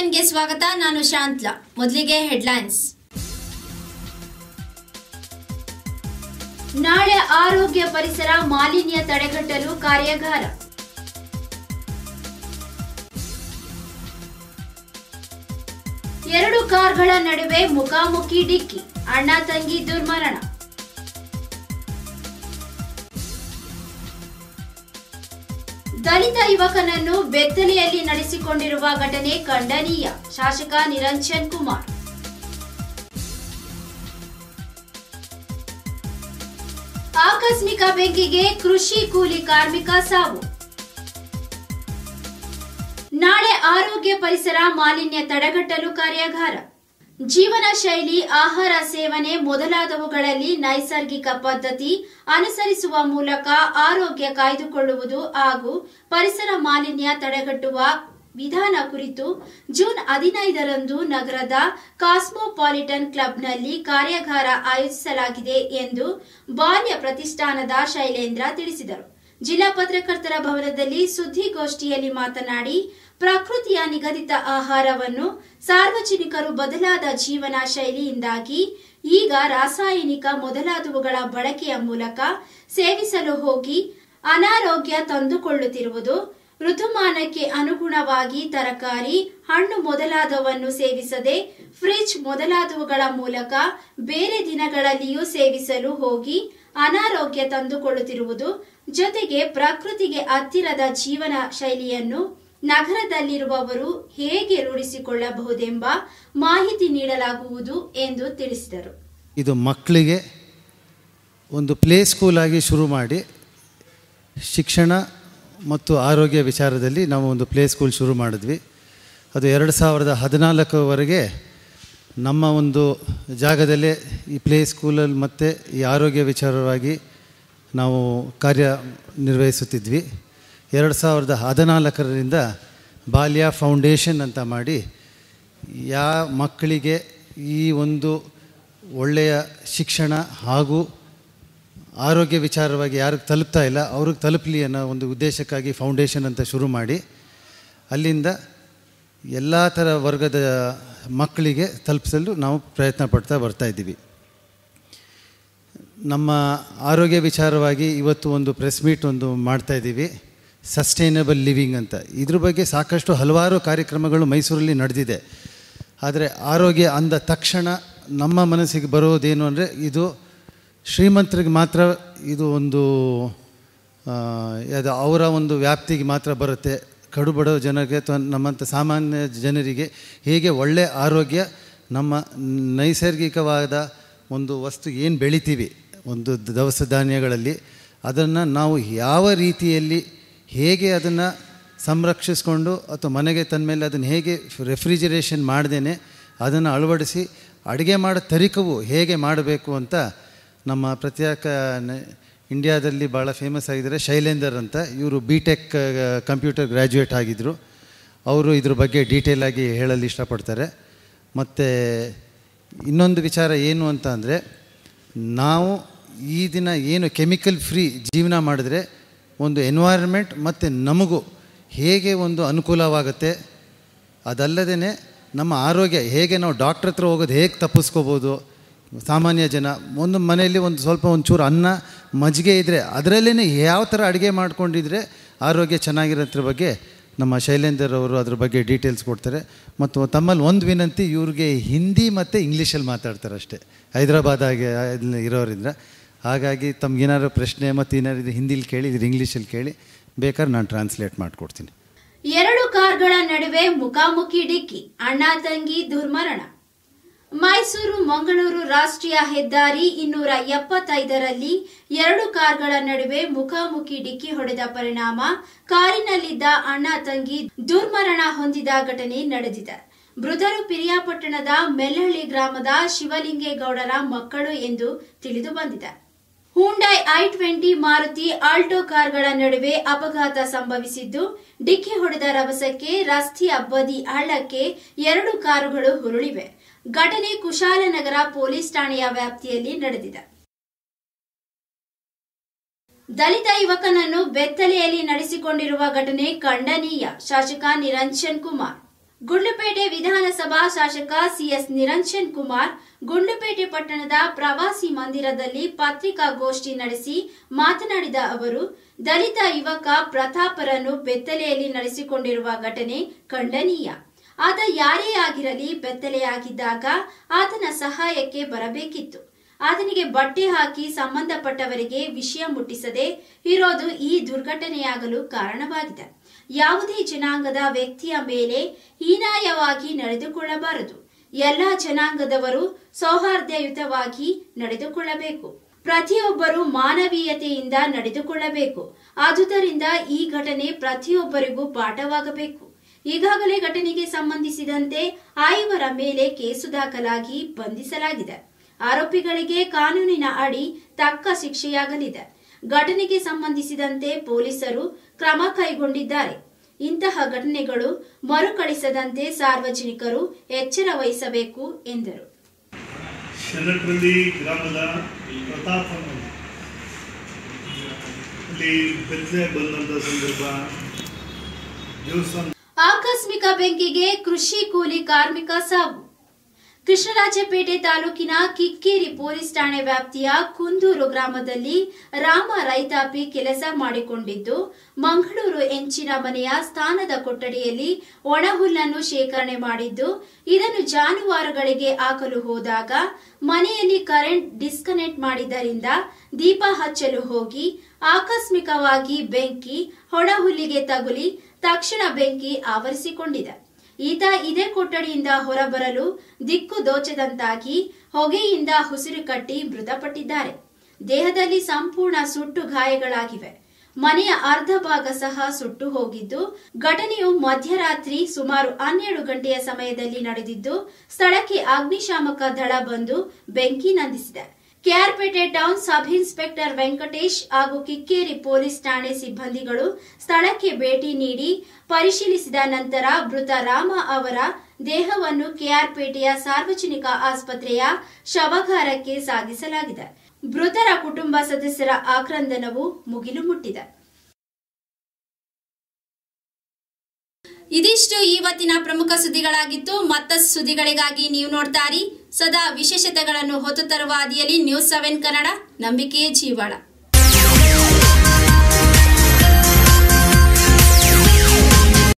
ನೈನ್ಗೆ ಸ್ವಾಗತ ನಾನು ಶಾಂತ್ಲಾ ಮೊದಲಿಗೆ ಹೆಡ್ಲೈನ್ಸ್ ನಾಳೆ ಆರೋಗ್ಯ ಪರಿಸರ ಮಾಲಿನ್ಯ ತಡೆಗಟ್ಟಲು ಕಾರ್ಯಾಗಾರ ಎರಡು ಕಾರ್ಗಳ ನಡುವೆ ಮುಖಾಮುಖಿ ಡಿಕ್ಕಿ ಅಣ್ಣ ತಂಗಿ ದುರ್ಮರಣ ದಲಿತ ಯುವಕನನ್ನು ಬೆತ್ತಲೆಯಲ್ಲಿ ನಡೆಸಿಕೊಂಡಿರುವ ಘಟನೆ ಖಂಡನೀಯ ಶಾಸಕ ನಿರಂಜನ್ ಕುಮಾರ್ ಆಕಸ್ಮಿಕ ಬೆಂಕಿಗೆ ಕೃಷಿ ಕೂಲಿ ಕಾರ್ಮಿಕ ಸಾವು ನಾಳೆ ಆರೋಗ್ಯ ಪರಿಸರ ಮಾಲಿನ್ಯ ತಡೆಗಟ್ಟಲು ಕಾರ್ಯಾಗಾರ ಜೀವನ ಶೈಲಿ ಆಹಾರ ಸೇವನೆ ಮೊದಲಾದವುಗಳಲ್ಲಿ ನೈಸರ್ಗಿಕ ಪದ್ಧತಿ ಅನುಸರಿಸುವ ಮೂಲಕ ಆರೋಗ್ಯ ಕಾಯ್ದುಕೊಳ್ಳುವುದು ಹಾಗೂ ಪರಿಸರ ಮಾಲಿನ್ಯ ತಡೆಗಟ್ಟುವ ವಿಧಾನ ಕುರಿತು ಜೂನ್ ಹದಿನೈದರಂದು ನಗರದ ಕಾಸ್ಮೋಪಾಲಿಟನ್ ಕ್ಲಬ್ನಲ್ಲಿ ಕಾರ್ಯಾಗಾರ ಆಯೋಜಿಸಲಾಗಿದೆ ಎಂದು ಬಾಲ್ಯ ಪ್ರತಿಷ್ಠಾನದ ಶೈಲೇಂದ್ರ ತಿಳಿಸಿದರು ಜಿಲ್ಲಾ ಪತ್ರಕರ್ತರ ಭವನದಲ್ಲಿ ಸುದ್ದಿಗೋಷ್ಠಿಯಲ್ಲಿ ಮಾತನಾಡಿ ಪ್ರಕೃತಿಯ ನಿಗದಿತ ಆಹಾರವನ್ನು ಸಾರ್ವಜನಿಕರು ಬದಲಾದ ಜೀವನ ಶೈಲಿಯಿಂದಾಗಿ ಈಗ ರಾಸಾಯನಿಕ ಮೊದಲಾದವುಗಳ ಬಳಕೆಯ ಮೂಲಕ ಸೇವಿಸಲು ಹೋಗಿ ಅನಾರೋಗ್ಯ ತಂದುಕೊಳ್ಳುತ್ತಿರುವುದು ಋತುಮಾನಕ್ಕೆ ಅನುಗುಣವಾಗಿ ತರಕಾರಿ ಹಣ್ಣು ಮೊದಲಾದವನ್ನು ಸೇವಿಸದೆ ಫ್ರಿಡ್ಜ್ ಮೊದಲಾದವುಗಳ ಮೂಲಕ ಬೇರೆ ದಿನಗಳಲ್ಲಿಯೂ ಸೇವಿಸಲು ಹೋಗಿ ಅನಾರೋಗ್ಯ ತಂದುಕೊಳ್ಳುತ್ತಿರುವುದು ಜೊತೆಗೆ ಪ್ರಕೃತಿಗೆ ಹತ್ತಿರದ ಜೀವನ ಶೈಲಿಯನ್ನು ನಗರದಲ್ಲಿರುವವರು ಹೇಗೆ ರೂಢಿಸಿಕೊಳ್ಳಬಹುದೆಂಬ ಮಾಹಿತಿ ನೀಡಲಾಗುವುದು ಎಂದು ತಿಳಿಸಿದರು ಇದು ಮಕ್ಕಳಿಗೆ ಒಂದು ಪ್ಲೇ ಸ್ಕೂಲಾಗಿ ಶುರು ಮಾಡಿ ಶಿಕ್ಷಣ ಮತ್ತು ಆರೋಗ್ಯ ವಿಚಾರದಲ್ಲಿ ನಾವು ಒಂದು ಪ್ಲೇ ಸ್ಕೂಲ್ ಶುರು ಮಾಡಿದ್ವಿ ಅದು ಎರಡು ಸಾವಿರದ ಹದಿನಾಲ್ಕರವರೆಗೆ ನಮ್ಮ ಒಂದು ಜಾಗದಲ್ಲೇ ಈ ಪ್ಲೇ ಸ್ಕೂಲಲ್ಲಿ ಮತ್ತು ಈ ಆರೋಗ್ಯ ವಿಚಾರವಾಗಿ ನಾವು ಕಾರ್ಯ ನಿರ್ವಹಿಸುತ್ತಿದ್ವಿ ಎರಡು ಸಾವಿರದ ಹದಿನಾಲ್ಕರಿಂದ ಬಾಲ್ಯ ಫೌಂಡೇಶನ್ ಅಂತ ಮಾಡಿ ಯಾವ ಮಕ್ಕಳಿಗೆ ಈ ಒಂದು ಒಳ್ಳೆಯ ಶಿಕ್ಷಣ ಹಾಗೂ ಆರೋಗ್ಯ ವಿಚಾರವಾಗಿ ಯಾರಿಗೆ ತಲುಪ್ತಾ ಇಲ್ಲ ಅವ್ರಿಗೆ ತಲುಪಲಿ ಅನ್ನೋ ಒಂದು ಉದ್ದೇಶಕ್ಕಾಗಿ ಫೌಂಡೇಶನ್ ಅಂತ ಶುರು ಮಾಡಿ ಅಲ್ಲಿಂದ ಎಲ್ಲ ಥರ ವರ್ಗದ ಮಕ್ಕಳಿಗೆ ತಲುಪಿಸಲು ನಾವು ಪ್ರಯತ್ನ ಪಡ್ತಾ ಬರ್ತಾ ಇದ್ದೀವಿ ನಮ್ಮ ಆರೋಗ್ಯ ವಿಚಾರವಾಗಿ ಇವತ್ತು ಒಂದು ಪ್ರೆಸ್ ಮೀಟ್ ಒಂದು ಮಾಡ್ತಾ ಇದ್ದೀವಿ ಸಸ್ಟೈನಬಲ್ ಲಿವಿಂಗ್ ಅಂತ ಇದ್ರ ಬಗ್ಗೆ ಸಾಕಷ್ಟು ಹಲವಾರು ಕಾರ್ಯಕ್ರಮಗಳು ಮೈಸೂರಲ್ಲಿ ನಡೆದಿದೆ ಆದರೆ ಆರೋಗ್ಯ ಅಂದ ತಕ್ಷಣ ನಮ್ಮ ಮನಸ್ಸಿಗೆ ಬರೋದೇನು ಅಂದರೆ ಇದು ಶ್ರೀಮಂತರಿಗೆ ಮಾತ್ರ ಇದು ಒಂದು ಆ, ಅದು ಅವರ ಒಂದು ವ್ಯಾಪ್ತಿಗೆ ಮಾತ್ರ ಬರುತ್ತೆ ಕಡು ಬಡ ಜನರಿಗೆ ಅಥವಾ ನಮ್ಮಂಥ ಸಾಮಾನ್ಯ ಜನರಿಗೆ ಹೇಗೆ ಒಳ್ಳೆಯ ಆರೋಗ್ಯ ನಮ್ಮ ನೈಸರ್ಗಿಕವಾದ ಒಂದು ವಸ್ತು ಏನು ಬೆಳಿತೀವಿ ಒಂದು ದವಸ ಧಾನ್ಯಗಳಲ್ಲಿ ಅದನ್ನು ನಾವು ಯಾವ ರೀತಿಯಲ್ಲಿ ಹೇಗೆ ಅದನ್ನು ಸಂರಕ್ಷಿಸ್ಕೊಂಡು ಅಥವಾ ಮನೆಗೆ ತಂದ ಮೇಲೆ ಅದನ್ನು ಹೇಗೆ ರೆಫ್ರಿಜರೇಷನ್ ಮಾಡ್ದೇ ಅದನ್ನು ಅಳವಡಿಸಿ ಅಡುಗೆ ಮಾಡೋ ತರಿಕವು ಹೇಗೆ ಮಾಡಬೇಕು ಅಂತ ನಮ್ಮ ಪ್ರತ್ಯೇಕ ನ- ಇಂಡಿಯಾದಲ್ಲಿ ಭಾಳ ಫೇಮಸ್ ಆಗಿದ್ದಾರೆ ಶೈಲೇಂದರ್ ಅಂತ ಇವರು ಬಿ ಟೆಕ್ ಕಂಪ್ಯೂಟರ್ ಗ್ರ್ಯಾಜುಯೇಟ್ ಆಗಿದ್ದರು ಅವರು ಇದ್ರ ಬಗ್ಗೆ ಡೀಟೇಲ್ ಆಗಿ ಹೇಳಲು ಇಷ್ಟಪಡ್ತಾರೆ ಮತ್ತು ಇನ್ನೊಂದು ವಿಚಾರ ಏನು ಅಂತ ಅಂದರೆ ನಾವು ಈ ದಿನ ಏನು ಕೆಮಿಕಲ್ ಫ್ರೀ ಜೀವನ ಮಾಡಿದ್ರೆ ಒಂದು ಎನ್ವೈರ್ಮೆಂಟ್ ಮತ್ತು ನಮಗೂ ಹೇಗೆ ಒಂದು ಅನುಕೂಲವಾಗುತ್ತೆ ಅದಲ್ಲದೇ ನಮ್ಮ ಆರೋಗ್ಯ ಹೇಗೆ ನಾವು ಡಾಕ್ಟ್ರ್ ಹತ್ರ ಹೋಗೋದು ಹೇಗೆ ತಪ್ಪಿಸ್ಕೋಬೋದು ಸಾಮಾನ್ಯ ಜನ ಒಂದು ಮನೆಯಲ್ಲಿ ಒಂದು ಸ್ವಲ್ಪ ಒಂಚೂರು ಅನ್ನ ಮಜ್ಜಿಗೆ ಇದ್ದರೆ ಅದರಲ್ಲೇ ಯಾವ ಥರ ಅಡುಗೆ ಮಾಡ್ಕೊಂಡಿದ್ರೆ ಆರೋಗ್ಯ ಚೆನ್ನಾಗಿರೋದ್ರ ಬಗ್ಗೆ ನಮ್ಮ ಶೈಲೇಂದರ್ ಅವರು ಅದ್ರ ಬಗ್ಗೆ ಡೀಟೇಲ್ಸ್ ಕೊಡ್ತಾರೆ ಮತ್ತು ತಮ್ಮಲ್ಲಿ ಒಂದು ವಿನಂತಿ ಇವ್ರಿಗೆ ಹಿಂದಿ ಮತ್ತು ಇಂಗ್ಲೀಷಲ್ಲಿ ಮಾತಾಡ್ತಾರೆ ಅಷ್ಟೇ ಹೈದ್ರಾಬಾದಾಗೆ ಇಲ್ಲಿ ಇರೋರಿಂದ ಹಾಗಾಗಿ ತಮ್ಗೇನಾದ್ರು ಪ್ರಶ್ನೆ ಮತ್ತು ಏನಾದ್ರು ಹಿಂದಿಲಿ ಕೇಳಿ ಇದು ಇಂಗ್ಲೀಷಲ್ಲಿ ಕೇಳಿ ಬೇಕಾದ್ರೆ ನಾನು ಟ್ರಾನ್ಸ್ಲೇಟ್ ಮಾಡಿಕೊಡ್ತೀನಿ ಎರಡು ಕಾರ್ಗಳ ನಡುವೆ ಮುಖಾಮುಖಿ ಡಿಕ್ಕಿ ಅಣ್ಣ ತಂಗಿ ದುರ್ಮರಣ ಮೈಸೂರು ಮಂಗಳೂರು ರಾಷ್ಟ್ರೀಯ ಹೆದ್ದಾರಿ ಇನ್ನೂರ ಎಪ್ಪತ್ತೈದರಲ್ಲಿ ಎರಡು ಕಾರ್ಗಳ ನಡುವೆ ಮುಖಾಮುಖಿ ಡಿಕ್ಕಿ ಹೊಡೆದ ಪರಿಣಾಮ ಕಾರಿನಲ್ಲಿದ್ದ ಅಣ್ಣ ತಂಗಿ ದುರ್ಮರಣ ಹೊಂದಿದ ಘಟನೆ ನಡೆದಿದೆ ಮೃತರು ಪಿರಿಯಾಪಟ್ಟಣದ ಮೆಲ್ಲಹಳ್ಳಿ ಗ್ರಾಮದ ಶಿವಲಿಂಗೇಗೌಡರ ಮಕ್ಕಳು ಎಂದು ತಿಳಿದು ಬಂದಿದೆ Hyundai i twenty Maruti Alto ಕಾರ್ಗಳ ನಡುವೆ ಅಪಘಾತ ಸಂಭವಿಸಿದ್ದು ಡಿಕ್ಕಿ ಹೊಡೆದ ರಭಸಕ್ಕೆ ರಸ್ತೆಯ ಬದಿ ಹಳ್ಳಕ್ಕೆ ಎರಡು ಕಾರುಗಳು ಹುರುಳಿವೆ ಘಟನೆ ಕುಶಾಲನಗರ ಪೊಲೀಸ್ ಠಾಣೆಯ ವ್ಯಾಪ್ತಿಯಲ್ಲಿ ನಡೆದಿದೆ ದಲಿತ ಯುವಕನನ್ನು ಬೆತ್ತಲೆಯಲ್ಲಿ ನಡೆಸಿಕೊಂಡಿರುವ ಘಟನೆ ಖಂಡನೀಯ ಶಾಸಕ ನಿರಂಜನ್ ಕುಮಾರ್ ಗುಂಡ್ಲುಪೇಟೆ ವಿಧಾನಸಭಾ ಶಾಸಕ ಸಿಎಸ್ ನಿರಂಜನ್ ಕುಮಾರ್ ಗುಂಡ್ಲುಪೇಟೆ ಪಟ್ಟಣದ ಪ್ರವಾಸಿ ಮಂದಿರದಲ್ಲಿ ಪತ್ರಿಕಾಗೋಷ್ಠಿ ನಡೆಸಿ ಮಾತನಾಡಿದ ಅವರು ದಲಿತ ಯುವಕ ಪ್ರತಾಪರನ್ನು ಬೆತ್ತಲೆಯಲ್ಲಿ ನಡೆಸಿಕೊಂಡಿರುವ ಘಟನೆ ಖಂಡನೀಯ ಆತ ಯಾರೇ ಆಗಿರಲಿ ಬೆತ್ತಲೆಯಾಗಿದ್ದಾಗ ಆತನ ಸಹಾಯಕ್ಕೆ ಬರಬೇಕಿತ್ತು ಆತನಿಗೆ ಬಟ್ಟೆ ಹಾಕಿ ಸಂಬಂಧಪಟ್ಟವರಿಗೆ ವಿಷಯ ಮುಟ್ಟಿಸದೆ ಇರೋದು ಈ ದುರ್ಘಟನೆಯಾಗಲು ಕಾರಣವಾಗಿದೆ ಯಾವುದೇ ಜನಾಂಗದ ವ್ಯಕ್ತಿಯ ಮೇಲೆ ಹೀನಾಯವಾಗಿ ನಡೆದುಕೊಳ್ಳಬಾರದು ಎಲ್ಲಾ ಜನಾಂಗದವರು ಸೌಹಾರ್ದಯುತವಾಗಿ ನಡೆದುಕೊಳ್ಳಬೇಕು ಪ್ರತಿಯೊಬ್ಬರು ಮಾನವೀಯತೆಯಿಂದ ನಡೆದುಕೊಳ್ಳಬೇಕು ಆದುದರಿಂದ ಈ ಘಟನೆ ಪ್ರತಿಯೊಬ್ಬರಿಗೂ ಪಾಠವಾಗಬೇಕು ಈಗಾಗಲೇ ಘಟನೆಗೆ ಸಂಬಂಧಿಸಿದಂತೆ ಐವರ ಮೇಲೆ ಕೇಸು ದಾಖಲಾಗಿ ಬಂಧಿಸಲಾಗಿದೆ ಆರೋಪಿಗಳಿಗೆ ಕಾನೂನಿನ ಅಡಿ ತಕ್ಕ ಶಿಕ್ಷೆಯಾಗಲಿದೆ ಘಟನೆಗೆ ಸಂಬಂಧಿಸಿದಂತೆ ಪೊಲೀಸರು ಕ್ರಮ ಕೈಗೊಂಡಿದ್ದಾರೆ ಇಂತಹ ಘಟನೆಗಳು ಮರುಕಳಿಸದಂತೆ ಸಾರ್ವಜನಿಕರು ಎಚ್ಚರ ವಹಿಸಬೇಕು ಎಂದರು ಶೆನಟ್ರಳ್ಳಿ ಗ್ರಾಮದ ಪ್ರತಾಪ್ ಅನ್ನೋರು. ಅಲ್ಲಿ ಬೆತ್ತಲೆ ಬಂದಂಥ ಸಂದರ್ಭ ದೇವಸ್ಥಾನ ಆಕಸ್ಮಿಕ ಬೆಂಕಿಗೆ ಕೃಷಿ ಕೂಲಿ ಕಾರ್ಮಿಕ ಸಾವು ಕೃಷ್ಣರಾಜಪೇಟೆ ತಾಲೂಕಿನ ಕಿಕ್ಕೇರಿ ಪೊಲೀಸ್ ಠಾಣೆ ವ್ಯಾಪ್ತಿಯ ಕುಂದೂರು ಗ್ರಾಮದಲ್ಲಿ ರಾಮ ರೈತಾಪಿ ಕೆಲಸ ಮಾಡಿಕೊಂಡಿದ್ದು ಮಂಗಳೂರು ಎಂಚಿನ ಮನೆಯ ಸ್ಥಾನದ ಕೊಠಡಿಯಲ್ಲಿ ಒಣಹುಲ್ಲನ್ನು ಶೇಖರಣೆ ಮಾಡಿದ್ದು ಇದನ್ನು ಜಾನುವಾರುಗಳಿಗೆ ಹಾಕಲು ಹೋದಾಗ ಮನೆಯಲ್ಲಿ ಕರೆಂಟ್ ಡಿಸ್ಕನೆಕ್ಟ್ ಮಾಡಿದ್ದರಿಂದ ದೀಪ ಹಚ್ಚಲು ಹೋಗಿ ಆಕಸ್ಮಿಕವಾಗಿ ಬೆಂಕಿ ಒಣಹುಲ್ಲಿಗೆ ತಗುಲಿ ತಕ್ಷಣ ಬೆಂಕಿ ಆವರಿಸಿಕೊಂಡಿದೆ ಈತ ಇದೇ ಕೊಠಡಿಯಿಂದ ಹೊರಬರಲು ದಿಕ್ಕು ದೋಚದಂತಾಗಿ ಹೊಗೆಯಿಂದ ಉಸಿರು ಕಟ್ಟಿ ಮೃತಪಟ್ಟಿದ್ದಾರೆ ದೇಹದಲ್ಲಿ ಸಂಪೂರ್ಣ ಸುಟ್ಟು ಗಾಯಗಳಾಗಿವೆ ಮನೆಯ ಅರ್ಧ ಭಾಗ ಸಹ ಸುಟ್ಟು ಹೋಗಿದ್ದು ಘಟನೆಯು ಮಧ್ಯರಾತ್ರಿ ಸುಮಾರು ಹನ್ನೆರಡು ಗಂಟೆಯ ಸಮಯದಲ್ಲಿ ನಡೆದಿದ್ದು ಸ್ಥಳಕ್ಕೆ ಅಗ್ನಿಶಾಮಕ ದಳ ಬಂದು ಬೆಂಕಿ ನಂದಿಸಿದೆ K R Pete town sub inspector Venkatesh ಹಾಗೂ ಕಿಕ್ಕೇರಿ ಪೊಲೀಸ್ ಠಾಣೆ ಸಿಬ್ಬಂದಿಗಳು ಸ್ಥಳಕ್ಕೆ ಭೇಟಿ ನೀಡಿ ಪರಿಶೀಲಿಸಿದ ನಂತರ ಮೃತ ರಾಮ ಅವರ ದೇಹವನ್ನು ಕೆಆರ್ಪೇಟೆಯ ಸಾರ್ವಜನಿಕ ಆಸ್ಪತ್ರೆಯ ಶವಗಾರಕ್ಕೆ ಸಾಗಿಸಲಾಗಿದೆ ಮೃತರ ಕುಟುಂಬ ಸದಸ್ಯರ ಆಕ್ರಂದನವು ಮುಗಿಲು ಮುಟ್ಟಿದೆ ಇದಿಷ್ಟು ಇವತ್ತಿನ ಪ್ರಮುಖ ಸುದ್ದಿಗಳಾಗಿತ್ತು ಮತ್ತಷ್ಟು ಸುದ್ದಿಗಳಿಗಾಗಿ ನೀವು ನೋಡ್ತಾರಿ ಸದಾ ವಿಶೇಷತೆಗಳನ್ನು ಹೊತ್ತು ತರುವ ಹಾದಿಯಲ್ಲಿ ನ್ಯೂಸ್ ಸೆವೆನ್ ಕನ್ನಡ ನಂಬಿಕೆಯೇ ಜೀವಾಳ